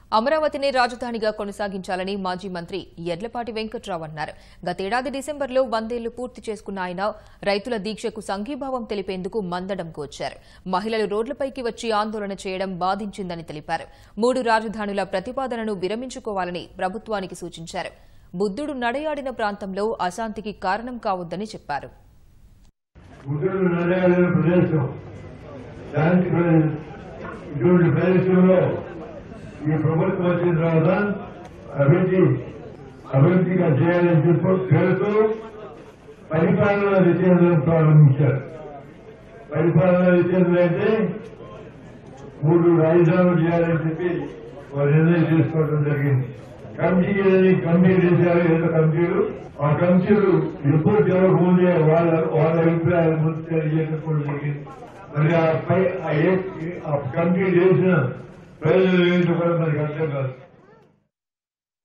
అమరావతిని రాజధానిగా కొనసాగించాలని మాజీ మంత్రి ఎడ్లపాటి వెంకట్రావు అన్నారు గతేడాది డిసెంబర్లో వందేళ్లు పూర్తి చేసుకున్న ఆయన రైతుల దీక్షకు సంఘీభావం తెలిపేందుకు మందడంకు వచ్చారు మహిళలు రోడ్లపైకి వచ్చి ఆందోళన చేయడం బాధించిందని తెలిపారు మూడు రాజధానుల ప్రతిపాదనను విరమించుకోవాలని ప్రభుత్వానికి సూచించారు బుద్ధుడు నడయాడిన ప్రాంతంలో అశాంతికి కారణం కావద్దని చెప్పారు బుద్ధుడు నడయాడిన ప్రదేశం శాంతి ప్రదేశం ఇటువంటి ప్రదేశంలో ఈ ప్రభుత్వం వచ్చిన తర్వాత అభివృద్ధి అభివృద్ధిగా చేయాలని చెప్పు పేరుతో పరిపాలన వికేంద్రం ప్రారంభించారు పరిపాలన వికేంద్రం అయితే మూడు రాజధానులు చేయాలని చెప్పి వారు నిర్ణయం తీసుకోవడం జరిగింది కమిటీలని కమిటీలు చేశారు ఎంత కమిటీలు ఆ కమిటీలు ఎప్పుడు జరగకముందే వాళ్ళ వాళ్ళ అభిప్రాయాలు ముందు తెలియజేసుకోవడం జరిగింది మరి ఆ పై ఆ ఏ- ఆ కమిటీ చేసిన ప్రజలు ఏంటో కూడా మనకి అర్థం కాదు